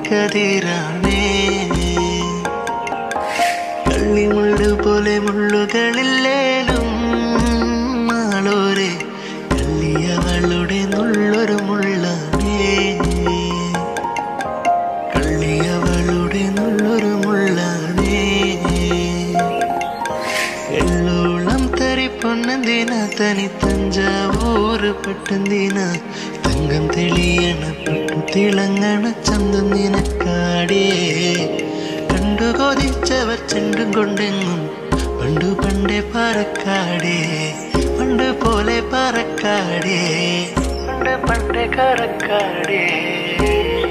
കതിരാണേ കള്ളിമുള്ളു പോലെ മുള്ളുകളില്ലേലും ആളോരെ കള്ളിയവളുടെ നുള്ളൊരു മുള്ളാണേ കള്ളിയവളുടെ നുള്ളൊരു മുള്ളാണേ എള്ളോളം തരി പൊന്നെന്തിന തനി തഞ്ചാവൂര് പെട്ടെന്തിന തങ്കം തെളിയണ പെട്ടു തിളങ്ങണ ചന്തം നിനക്കാടേ കണ്ടു കൊതിച്ചവർ ചെണ്ടും കൊണ്ടെങ്ങും പണ്ടു പണ്ടേ പറക്കാടേ പണ്ട് പോലെ പറക്കാടേ പണ്ട് പണ്ടേ കറക്കാടേ